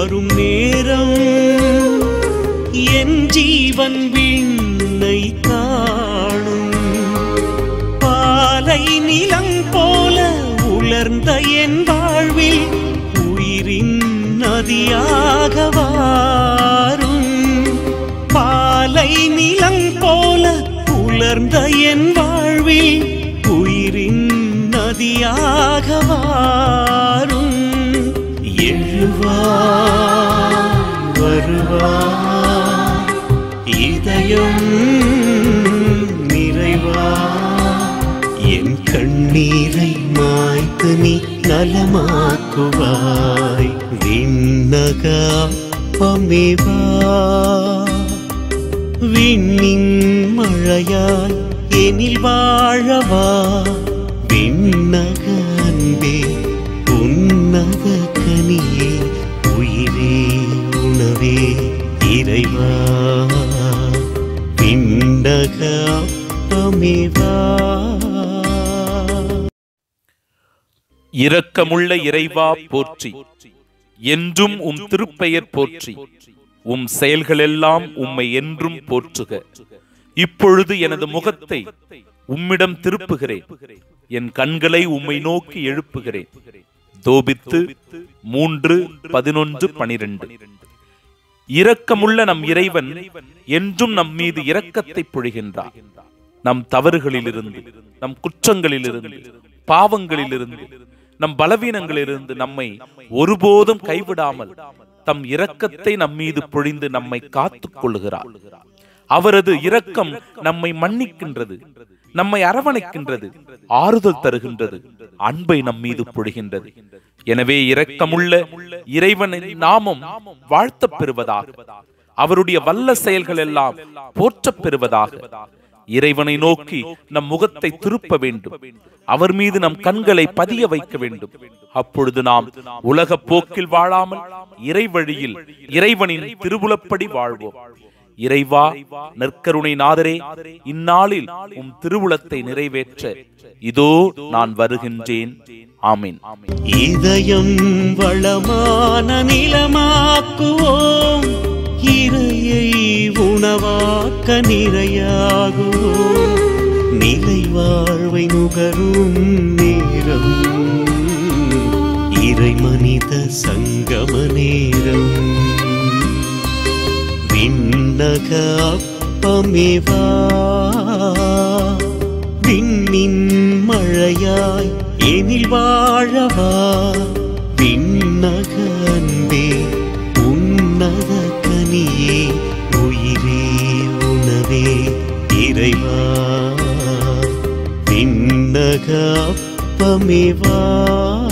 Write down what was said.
வரும் நேரம் என் ஜீவன் விண்ணை காணும் பாலை நிலம் போல உலர்ந்த என் வாழ்வில் உயிரின் நதியாக வாரும் பாலை நிலம் போல உலர்ந்த என் வாழ்வில் உயிரின் நதியாக வாரும் எழுவா வருவா இதயம் நிறைவா என் கண்ணீரை மாய்த்து நீ நலமாக்குவாய் விண்ணகா பமேவா விண்ணின் மழையாய் எனில் வாழவா விண்ணக அன்பே உன்னத கனியே உயிரே உணவே இறைவா விண்ணக அப்பமேவா இரக்கமுள்ள இறைவா போற்றி என்றும் உம் திருப்பெயர் போற்றி உம் செயல்களெல்லாம் உம்மை என்றும் போற்றுக இப்பொழுது எனது முகத்தை உம்மிடம் திருப்புகிறேன் என் கண்களை உம்மை நோக்கி எழுப்புகிறேன் தோபித்து மூன்று பதினொன்று பனிரெண்டு இரக்கமுள்ள நம் இறைவன் என்றும் நம் மீது இரக்கத்தை பொழிகின்றார் நம் தவறுகளிலிருந்து நம் குற்றங்களிலிருந்து பாவங்களிலிருந்து நம் பலவீனங்களிலிருந்து நம்மை ஒருபோதும் கைவிடாமல் தம் இரக்கத்தை நம் மீது பொழிந்து நம்மை காத்துக் கொள்கிறார் அவரது இரக்கம் நம்மை மன்னிக்கின்றது நம்மை அரவணைக்கின்றது ஆறுதல் தருகின்றது அன்பை நம் மீது பொழிகின்றது எனவே இரக்கமுள்ள இறைவனின் நாமம் வாழ்த்தப் பெறுவதாக அவருடைய வல்ல செயல்கள் எல்லாம் போற்றப் பெறுவதாக இறைவனை நோக்கி நம் முகத்தை திருப்ப வேண்டும் அவர் மீது நம் கண்களை பதிய வைக்க வேண்டும் அப்பொழுது நாம் உலக போக்கில் வாழாமல் இறை வழியில் இறைவனின் திருவுலப்படி வாழ்வோம் இறைவா நற்கருணை நாதரே இந்நாளில் உம் திருவுளத்தை நிறைவேற்ற இதோ நான் வருகின்றேன் ஆமீன் இதயம் வளமான நிலமாக்குவோம் இறையை உணவாக்க நிறையாகுவோம் நிலை வாழ்வை நுகரும் நேரம் இறை மனித சங்கம நேரம் விண்ணக அப்பமேவா விண்ணின் மழையாய் எனில் வாழவா விண்ணக அன்பே உன்னத கனியே உயிரே உணவே இறைவா விண்ணக அப்பமேவா